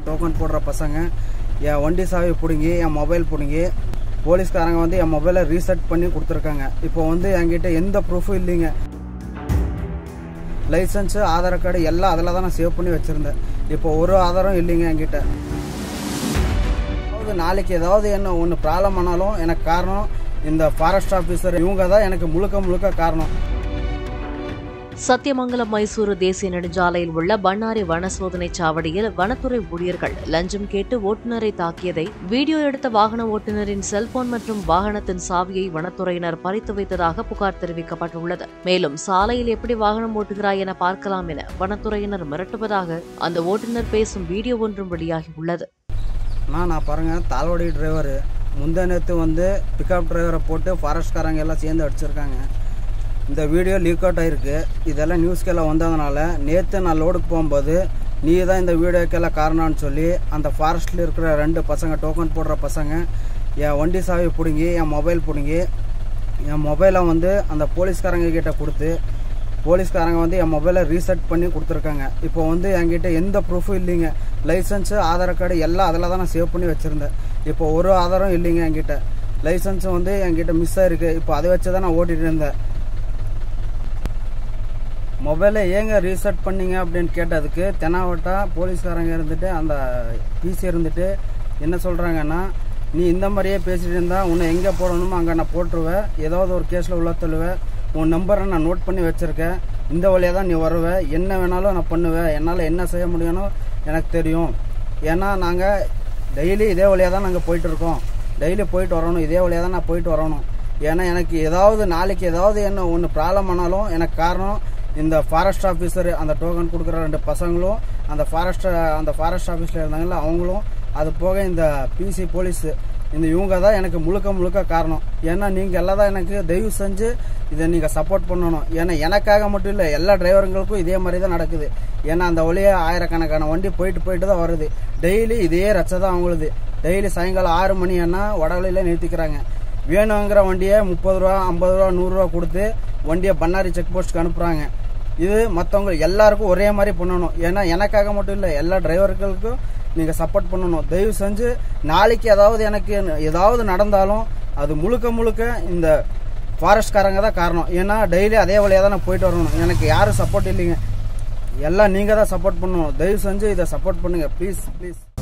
token போடுற பசங்க என் வண்டி சாவி பிடுங்கி என் மொபைல் பிடுங்கி போலீஸ்காரங்க வந்து என் மொபைலை ரீசெட் பண்ணி கொடுத்துருக்காங்க இப்போ வந்து என்கிட்ட எந்த ப்ரூஃபும் இல்லைங்க லைசன்ஸு ஆதார் கார்டு எல்லாம் அதில் தான் நான் சேவ் பண்ணி வச்சுருந்தேன் இப்போ ஒரு ஆதாரம் இல்லைங்க என்கிட்ட அதாவது நாளைக்கு ஏதாவது என்ன ஒன்று ப்ராப்ளம் ஆனாலும் எனக்கு காரணம் இந்த ஃபாரஸ்ட் ஆஃபீஸர் இவங்க தான் எனக்கு முழுக்க முழுக்க காரணம் சத்தியமங்கலம் மைசூரு தேசிய நெடுஞ்சாலையில் உள்ள பண்ணாரி வன சோதனை சாவடியில் வனத்துறை ஊழியர்கள் லஞ்சம் கேட்டு ஓட்டுநரை தாக்கியதை வீடியோ எடுத்த வாகன ஓட்டுநரின் செல்போன் மற்றும் வாகனத்தின் சாவியை வனத்துறையினர் பறித்து வைத்ததாக புகார் தெரிவிக்கப்பட்டுள்ளது மேலும் சாலையில் எப்படி வாகனம் ஓட்டுகிறாய் என பார்க்கலாம் என வனத்துறையினர் மிரட்டுவதாக அந்த ஓட்டுநர் பேசும் வீடியோ ஒன்றும் வெளியாகியுள்ளது நான் நான் பாருங்கள் தாழ்வாடி டிரைவரு முந்தா நேற்று வந்து பிக்கப் டிரைவரை போட்டு ஃபாரஸ்ட்காரங்க எல்லாம் சேர்ந்து அடிச்சிருக்காங்க இந்த வீடியோ லீக் அவுட் ஆயிருக்கு இதெல்லாம் நியூஸ்க்கெல்லாம் வந்ததுனால நேற்று நான் லோடுக்கு போகும்போது நீ தான் இந்த வீடியோக்கெல்லாம் காரணம்னு சொல்லி அந்த ஃபாரஸ்ட்டில் இருக்கிற ரெண்டு பசங்க டோக்கன் போடுற பசங்க என் வண்டி சாவி பிடுங்கி என் மொபைல் பிடுங்கி என் மொபைலை வந்து அந்த போலீஸ்காரங்க கிட்ட கொடுத்து போலீஸ்காரங்க வந்து என் மொபைலை ரீசெட் பண்ணி கொடுத்துருக்காங்க இப்போ வந்து என்கிட்ட எந்த ப்ரூஃபும் இல்லைங்க லைசன்ஸு ஆதார் கார்டு எல்லாம் அதில் தான் நான் சேவ் பண்ணி வச்சுருந்தேன் இப்போ ஒரு ஆதாரம் இல்லைங்க என்கிட்ட லைசன்ஸும் வந்து என்கிட்ட மிஸ் ஆயிருக்கு இப்போ அதை வச்சு தான் நான் ஓட்டிகிட்டு இருந்தேன் மொபைலை ஏங்க ரீசெட் பண்ணீங்க அப்படின்னு கேட்டதுக்கு தெனாவட்டா போலீஸ்காரங்க இருந்துட்டு அந்த பிசி இருந்துட்டு என்ன சொல்கிறாங்கன்னா நீ இந்த மாதிரியே பேசிட்டு இருந்தா உன்னை எங்கே போடணுமோ அங்கே நான் போட்டுருவேன் ஏதாவது ஒரு கேஸில் உள்ள தள்ளுவேன் உன் நம்பரை நான் நோட் பண்ணி வச்சுருக்கேன் இந்த வழியாக தான் நீ வருவ என்ன வேணாலும் நான் பண்ணுவேன் என்னால் என்ன செய்ய முடியும்னு எனக்கு தெரியும் ஏன்னா நாங்கள் டெய்லி இதே வழியாக தான் நாங்கள் போயிட்டுருக்கோம் டெய்லி போயிட்டு வரணும் இதே வழியாக தான் நான் போயிட்டு வரணும் ஏன்னா எனக்கு ஏதாவது நாளைக்கு ஏதாவது என்ன ஒன்று ப்ராப்ளம் ஆனாலும் எனக்கு காரணம் இந்த ஃபாரஸ்ட் ஆஃபீஸர் அந்த டோக்கன் கொடுக்குற ரெண்டு பசங்களும் அந்த ஃபாரஸ்ட் அந்த ஃபாரஸ்ட் ஆஃபீஸில் இருந்தாங்கல்ல அவங்களும் அது போக இந்த பிசி போலீஸ் இந்த இவங்க தான் எனக்கு முழுக்க முழுக்க காரணம் ஏன்னா நீங்கள் எல்லாம் தான் எனக்கு தயவு செஞ்சு இதை நீங்கள் சப்போர்ட் பண்ணணும் ஏன்னா எனக்காக மட்டும் இல்லை எல்லா டிரைவருங்களுக்கும் இதே மாதிரி தான் நடக்குது ஏன்னா அந்த வழியாக ஆயிரக்கணக்கான வண்டி போயிட்டு போயிட்டு தான் வருது டெய்லி இதே ரச்சை தான் அவங்களுது டெய்லி சாயங்காலம் ஆறு மணி என்ன வடவழியில் நிறுத்திக்கிறாங்க வேணுங்கிற வண்டியை முப்பது ரூபா ஐம்பது ரூபா நூறுரூவா கொடுத்து வண்டியை பண்ணாரி செக் போஸ்ட்க்கு அனுப்புகிறாங்க இது மற்றவங்க எல்லாருக்கும் ஒரே மாதிரி பண்ணணும் ஏன்னா எனக்காக மட்டும் இல்லை எல்லா டிரைவர்களுக்கும் நீங்கள் சப்போர்ட் பண்ணணும் தயவு செஞ்சு நாளைக்கு ஏதாவது எனக்கு ஏதாவது நடந்தாலும் அது முழுக்க முழுக்க இந்த ஃபாரஸ்ட்காரங்க தான் காரணம் ஏன்னா டெய்லி அதே வழியாக தான் நான் போயிட்டு வரணும் எனக்கு யாரும் சப்போர்ட் இல்லைங்க எல்லாம் நீங்கள் தான் சப்போர்ட் பண்ணணும் தயவு செஞ்சு இதை சப்போர்ட் பண்ணுங்கள் ப்ளீஸ் ப்ளீஸ்